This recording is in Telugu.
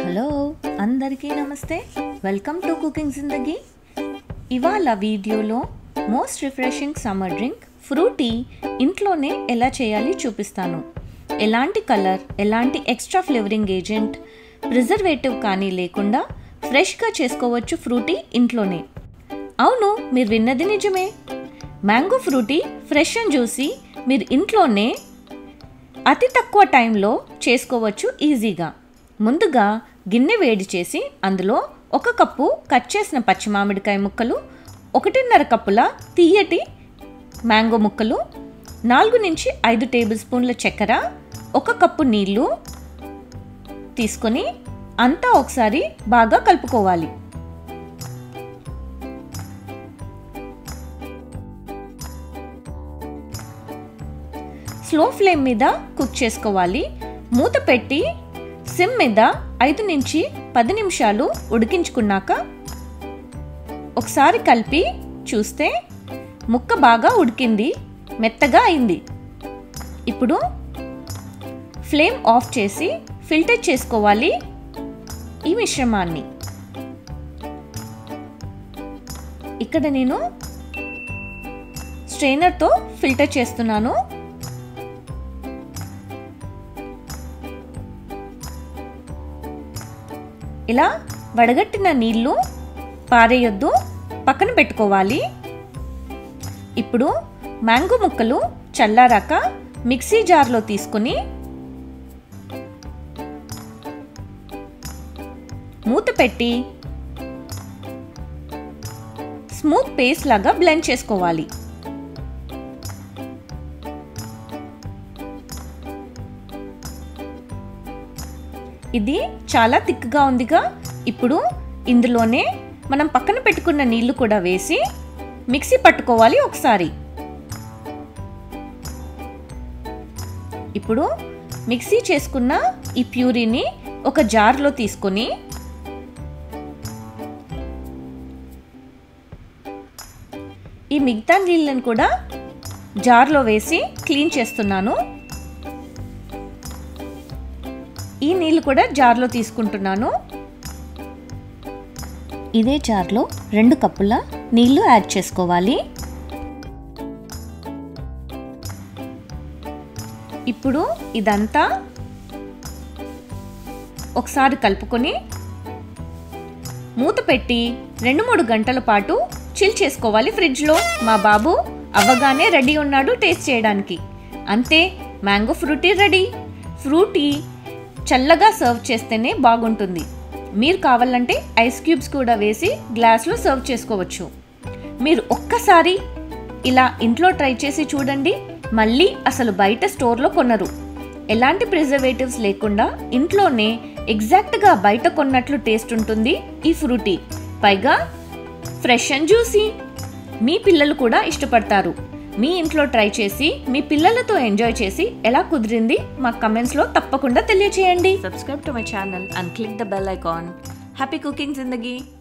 హలో అందరికీ నమస్తే వెల్కమ్ టు కుకింగ్ జిందగీ ఇవాళ వీడియోలో most refreshing summer drink Frooti ఇంట్లోనే ఎలా చేయాలి చూపిస్తాను ఎలాంటి కలర్ ఎలాంటి ఎక్స్ట్రా ఫ్లేవరింగ్ ఏజెంట్ ప్రిజర్వేటివ్ కానీ లేకుండా ఫ్రెష్గా చేసుకోవచ్చు ఫ్రూటీ ఇంట్లోనే అవును మీరు విన్నది నిజమే mango Frooti fresh and juicy మీరు ఇంట్లోనే అతి తక్కువ టైంలో చేసుకోవచ్చు ఈజీగా ముందుగా గిన్నె వేడి చేసి అందులో ఒక కప్పు కట్ చేసిన పచ్చి మామిడికాయ ముక్కలు ఒకటిన్నర కప్పుల తీయటి మ్యాంగో ముక్కలు నాలుగు నుంచి ఐదు టేబుల్ స్పూన్ల చక్కెర ఒక కప్పు నీళ్ళు తీసుకొని అంతా ఒకసారి బాగా కలుపుకోవాలి స్లో ఫ్లేమ్ మీద కుక్ చేసుకోవాలి మూత పెట్టి సిమ్ మీద ఐదు నుంచి పది నిమిషాలు ఉడికించుకున్నాక ఒకసారి కలిపి చూస్తే ముక్క బాగా ఉడికింది మెత్తగా అయింది ఇప్పుడు ఫ్లేమ్ ఆఫ్ చేసి ఫిల్టర్ చేసుకోవాలి ఈ మిశ్రమాన్ని ఇక్కడ నేను స్ట్రైనర్తో ఫిల్టర్ చేస్తున్నాను ఇలా వడగట్టిన నీళ్లు పారేయొద్దు పక్కన పెట్టుకోవాలి ఇప్పుడు మ్యాంగో ముక్కలు చల్లారాక మిక్సీ జార్లో తీసుకుని మూత పెట్టి స్మూత్ పేస్ట్ లాగా బ్లెండ్ చేసుకోవాలి ఇది చాలా థిక్గా ఉందిగా ఇప్పుడు ఇందులోనే మనం పక్కన పెట్టుకున్న నీళ్లు కూడా వేసి మిక్సీ పట్టుకోవాలి ఒకసారి ఇప్పుడు మిక్సీ చేసుకున్న ఈ ప్యూరీని ఒక జార్లో తీసుకొని ఈ మిగతా నీళ్ళని కూడా జార్లో వేసి క్లీన్ చేస్తున్నాను ఈ నీళ్ళు కూడా జార్లో తీసుకుంటున్నాను ఇదే జార్లో రెండు కప్పుల నీళ్లు యాడ్ చేసుకోవాలి ఇప్పుడు ఇదంతా ఒకసారి కలుపుకొని మూత పెట్టి రెండు మూడు గంటల పాటు చిల్ చేసుకోవాలి ఫ్రిడ్జ్లో మా బాబు అవ్వగానే రెడీ ఉన్నాడు టేస్ట్ చేయడానికి అంతే మ్యాంగో ఫ్రూటీ రెడీ ఫ్రూటీ చల్లగా సర్వ్ చేస్తేనే బాగుంటుంది మీరు కావాలంటే ఐస్ క్యూబ్స్ కూడా వేసి గ్లాస్లో సర్వ్ చేసుకోవచ్చు మీరు ఒక్కసారి ఇలా ఇంట్లో ట్రై చేసి చూడండి మళ్ళీ అసలు బయట స్టోర్లో కొనరు ఎలాంటి ప్రిజర్వేటివ్స్ లేకుండా ఇంట్లోనే ఎగ్జాక్ట్గా బయట కొన్నట్లు టేస్ట్ ఉంటుంది ఈ ఫ్రూటీ పైగా ఫ్రెష్ అండ్ జ్యూసీ మీ పిల్లలు కూడా ఇష్టపడతారు మీ ఇంట్లో ట్రై చేసి మీ పిల్లలతో ఎంజాయ్ చేసి ఎలా కుదిరింది మా కమెంట్స్లో తప్పకుండా తెలియచేయండి subscribe to my channel and click the bell icon happy cooking జిందగీ